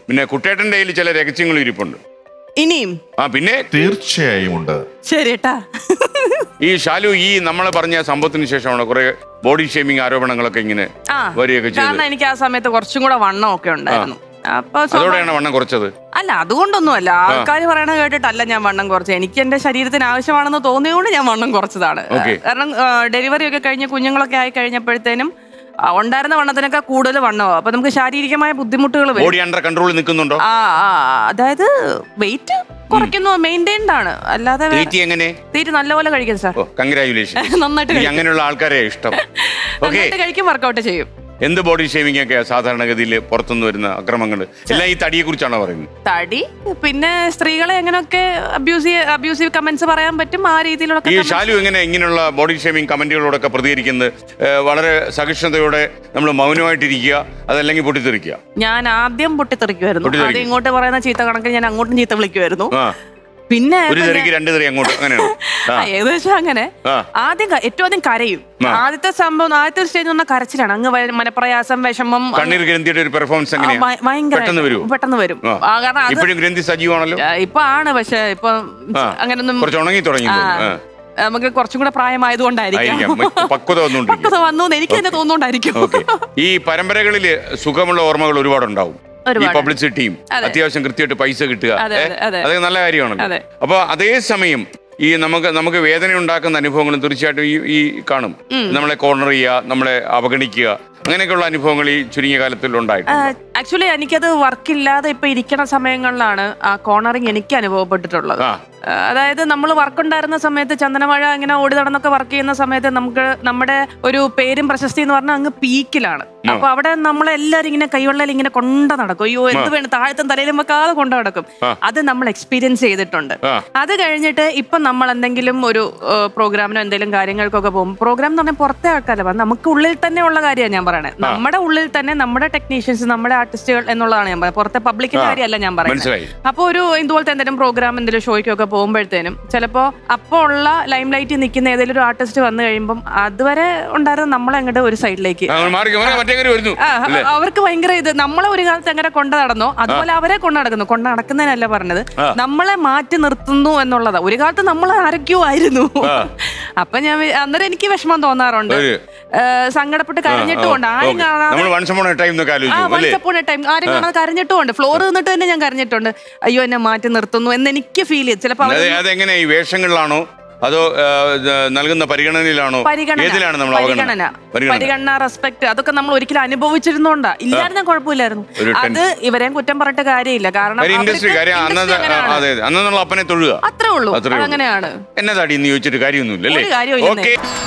പിന്നെ കുട്ടേട്ടന്റെ കയ്യിൽ ചില രഹസ്യങ്ങൾ ഇരിപ്പുണ്ട് ഇനിയും ആ പിന്നെ തീർച്ചയായും ഉണ്ട് ശരി ഏട്ടാ ഈ ഷാലു ഈ നമ്മളെ പറഞ്ഞ സംഭവത്തിന് ശേഷമാണ് കുറെ ബോഡി ഷേമിംഗ് ആരോപണങ്ങളൊക്കെ ഇങ്ങനെ ആ വരികയൊക്കെ കാരണം ചെയ്തത് എനിക്ക് ആ സമയത്ത് കുറച്ചും കൂടെ വണ്ണം ഒക്കെ ഉണ്ടായിരുന്നു അപ്പൊ സ്വാഭാ- അതോടെയാണ് വണ്ണം കുറച്ചത് അല്ല അതുകൊണ്ടൊന്നുമല്ല ആൾക്കാർ പറയണ കേട്ടിട്ടല്ല ഞാൻ വണ്ണം കുറച്ച് എനിക്ക് എന്റെ ശരീരത്തിന് ആവശ്യമാണെന്ന് തോന്നിയതുകൊണ്ട് ഞാൻ വണ്ണം കുറച്ചതാണ് Okay. കാരണം ഡെലിവറി ഒക്കെ കഴിഞ്ഞ് കുഞ്ഞുങ്ങളൊക്കെ ആയി കഴിഞ്ഞപ്പോഴത്തേനും ആ, ഉണ്ടായിരുന്ന വണ്ണത്തിനൊക്കെ കൂടുതൽ വണ്ണമാവും അപ്പൊ നമുക്ക് ശാരീരികമായ ബുദ്ധിമുട്ടുകൾ വരും ബോഡി അണ്ടർ കൺട്രോളിൽ നിൽക്കുന്നുണ്ടോ ആ ആ, അതായത് വെയിറ്റ് കുറയ്ക്കുന്നു മെയിൻറ്റൈൻഡ് ആണ് അല്ലാതെ വേ- തീറ്റി എങ്ങനെ തീരെ നല്ലപോലെ കഴിക്കും സാർ ഓ കൺഗ്രാചുലേഷൻ നന്നായിട്ട് എനിക്ക് കഴിക്കും അങ്ങനെയുള്ള ആൾക്കാരെ ഇഷ്ടം ഓക്കെ നന്നായിട്ട് കഴിക്കും വർക്കൗട്ട് ചെയ്യും എന്ത് ബോഡി ഷേമിംഗ് ഒക്കെ സാധാരണഗതിയിൽ പുറത്തുനിന്ന് വരുന്ന അക്രമങ്ങൾ എല്ലാം ഈ തടിയെ കുറിച്ചാണോ പറയുന്നത് തടി പിന്നെ സ്ത്രീകളെ എങ്ങനെയൊക്കെ അബ്യൂസ് അബ്യൂസീവ് കമന്റ്സ് പറയാൻ പറ്റും ആ രീതിയിലുള്ള ഈ ഷാലു എങ്ങനെ ഇങ്ങനെയുള്ള ബോഡി ഷേമിംഗ് കമന്റുകളോടൊക്കെ പ്രതികരിക്കുന്നത് ഏഹ്, വളരെ സഹിഷ്ണുതയോടെ നമ്മൾ മൗനമായിട്ടിരിക്കുക അതല്ലെങ്കിൽ പൊട്ടിത്തെറിക്കുക ഞാൻ ആദ്യം പൊട്ടിത്തെറിക്കുമായിരുന്നു പൊട്ടിത്തെറിക്കും. അത് ഇങ്ങോട്ട് പറയുന്ന ചീത്ത കണക്കിന് ഞാൻ അങ്ങോട്ടും ചീത്ത വിളിക്കുമായിരുന്നു ആ പിന്നെ ഒരു തെറിക്ക് രണ്ട് തെറി അങ്ങോട്ട് അങ്ങനെയാണ് ആ ആ, ഏകദേശം അങ്ങനെ ആ. ആദ്യം ക- ഏറ്റവും ആദ്യം കരയും ആ. ആദ്യത്തെ സംഭവം ആദ്യത്തെ സ്റ്റേജ് പറഞ്ഞാൽ കരച്ചിലാണ് അങ്ങ് വ- മനപ്രയാസം വിഷമം കണ്ണീർ ഗ്രന്ഥിയുടെ ഒരു പെർഫോമൻസ് ആ, എങ്ങനെയാ ഭയ- ഭയങ്കര പെട്ടെന്ന് വരൂ പെട്ടെന്ന് വരും ആ. ആ, കാരണം അത് ഇപ്പോഴും ഗ്രന്ഥി സജീവമാണല്ലോ ആ, ഇപ്പൊ ആണ് പക്ഷെ ഇപ്പൊ ആ. അങ്ങനൊന്നും കുറച്ച് ഉണങ്ങി തുടങ്ങി ആ, തോന്നുന്നു. ആ. നമുക്ക് കുറച്ചും കൂടെ പ്രായമായതുകൊണ്ടായിരിക്കാം ആയിരിക്കാം പക്വത വന്നുകൊണ്ടിരിക്കും പക്വത വന്നു എനിക്ക് തന്നെ തോന്നുന്നുണ്ടായിരിക്കും ഓക്കെ ഈ പരമ്പരകളിൽ സുഖമുള്ള ഓർമ്മകൾ ഒരുപാടുണ്ടാവും ഈ ഒരുപാട്. പബ്ലിസിറ്റിയും അതെ. അത്യാവശ്യം കൃത്യമായിട്ട് പൈസ കിട്ടുക അതെ, ഏ? അതെ, അതെ. അതൊക്കെ നല്ല കാര്യമാണല്ലോ അതെ. അപ്പൊ അതേസമയം ഈ നമുക്ക് നമുക്ക് വേദന ഉണ്ടാക്കുന്ന അനുഭവങ്ങളും തീർച്ചയായിട്ടും ഈ ഈ കാണും നമ്മളെ കോർണർ ചെയ്യുക നമ്മളെ അവഗണിക്കുക അങ്ങനെയൊക്കെയുള്ള അനുഭവങ്ങൾ ഈ ചുരുങ്ങിയ കാലത്തിൽ ഉണ്ടായിട്ടുണ്ട് ആക്ച്വലി എനിക്കത് വർക്കില്ലാതെ ഇപ്പൊ ഇരിക്കണ സമയങ്ങളിലാണ് ആ കോർണറിങ് എനിക്ക് അനുഭവപ്പെട്ടിട്ടുള്ളത് ആ ആ, അതായത് നമ്മൾ വർക്ക് ഉണ്ടായിരുന്ന സമയത്ത് ചന്ദനമഴ ഇങ്ങനെ ഓടി നടന്നൊക്കെ വർക്ക് ചെയ്യുന്ന സമയത്ത് നമുക്ക് നമ്മുടെ ഒരു പേരും പ്രശസ്തി എന്ന് പറഞ്ഞാൽ അങ്ങ് പീക്കിലാണ് അപ്പൊ അവിടെ നമ്മളെല്ലാരും ഇങ്ങനെ കൈവെള്ളയിൽ ഇങ്ങനെ കൊണ്ട നടക്കും അയ്യോ എന്ത് വേണം താഴത്തും തലയിലും വെക്കാതെ കൊണ്ട നടക്കും ആ. അത് നമ്മൾ എക്സ്പീരിയൻസ് ചെയ്തിട്ടുണ്ട് ആ. അത് കഴിഞ്ഞിട്ട് ഇപ്പൊ നമ്മൾ എന്തെങ്കിലും ഒരു പ്രോഗ്രാമിനോ എന്തെങ്കിലും കാര്യങ്ങൾക്കൊക്കെ പോകും പ്രോഗ്രാം എന്ന് പറഞ്ഞാൽ പുറത്തെ ആൾക്കാരല്ല നമുക്ക് ഉള്ളിൽ തന്നെ ഉള്ള കാര്യമാണ് ഞാൻ പറയണത് നമ്മുടെ ഉള്ളിൽ തന്നെ നമ്മുടെ ടെക്നീഷ്യൻസ് നമ്മുടെ ആർട്ടിസ്റ്റുകൾ എന്നുള്ളതാണ് ഞാൻ പറയുന്നത് പുറത്തെ പബ്ലിക്കിന്റെ ആ. കാര്യമല്ല ഞാൻ പറയുന്നത് മനസ്സിലായി അപ്പൊ ഒരു ഇതുപോലത്തെ എന്തെങ്കിലും പ്രോഗ്രാം എന്തെങ്കിലും ഷോയ്ക്കൊക്കെ പോകുമ്പോഴത്തേനും ചിലപ്പോ അപ്പോ ഉള്ള ലൈം ലൈറ്റിൽ നിൽക്കുന്ന ഏതെങ്കിലും ഒരു ആർട്ടിസ്റ്റ് വന്നു കഴിയുമ്പോൾ അതുവരെ ഉണ്ടായിരുന്ന നമ്മളെ അങ്ങോട്ട് ഒരു സൈഡിലേക്ക് ആ, മാറി മാറി മറ്റേ കാര്യം വരുന്നു ആ, അല്ലേ അവർക്ക് ഭയങ്കര ഇത് നമ്മളെ ഒരു കാലത്ത് എങ്ങനെ കൊണ്ടു നടന്നോ അതുപോലെ അവരെ കൊണ്ടു നടക്കുന്നു കൊണ്ടു നടക്കുന്നതിനല്ല പറഞ്ഞത് ആ. നമ്മളെ മാറ്റി നിർത്തുന്നു എന്നുള്ളതാ ഒരു കാലത്ത് നമ്മൾ ആരൊക്കെയോ ആയിരുന്നു അപ്പൊ ഞാൻ വി- അന്നേരം എനിക്ക് വിഷമം തോന്നാറുണ്ട് ഒരു- ഏ, സങ്കടപ്പെട്ട് കരഞ്ഞിട്ടുമുണ്ട് ആരും കാണാതെ നമ്മൾ വൺസ് അപ്പോൺ ടൈം എന്നൊക്കെ ആ ആലോചിച്ചു അല്ലേ വൺസ് അപ്പോൺ ടൈം ആരും കാണാതെ കരഞ്ഞിട്ടുമുണ്ട് ഫ്ലോർ നിന്നിട്ട് തന്നെ ഞാൻ കരഞ്ഞിട്ടുണ്ട് അയ്യോ എന്നെ മാറ്റി നിർത്തുന്നു എന്ന് എനിക്ക് ഫീൽ ചെയ്തു ചിലപ്പോ അതെ അവരൊന്നും അതെങ്ങനെ ഈ വേഷങ്ങളിലാണോ അതോ ആ, ഇത് നൽകുന്ന പരിഗണനയിലാണോ പരിഗണന ഏതിലാണ് നമ്മൾ പരിഗണന പരിഗണന പരിഗണന റെസ്പെക്ട് അതൊക്കെ നമ്മൾ ഒരിക്കലും അനുഭവിച്ചിരുന്നോണ്ടാ ഇല്ലായിരുന്ന കുഴപ്പമില്ലായിരുന്നു ഒരു അത് ഇവരെയും കുറ്റം പറഞ്ഞിട്ട് കാര്യമില്ല കാരണം ഒരു ഇൻഡസ്ട്രി അവർക്ക് കാര്യം industry അന്നത് അങ്ങനെയാണ്. അതെ അതെ അന്ന് നമ്മൾ അപ്പനെ തൊഴുക അത്രേ ഉള്ളൂ അത്രേ ഉള്ളൂ. അതങ്ങനെയാണ് എന്നതാടി എന്ന് ചോദിച്ചിട്ട് കാര്യമൊന്നുമില്ല ഒരു അല്ലേ കാര്യവും ഇല്ലെന്നേ. ഓക്കെ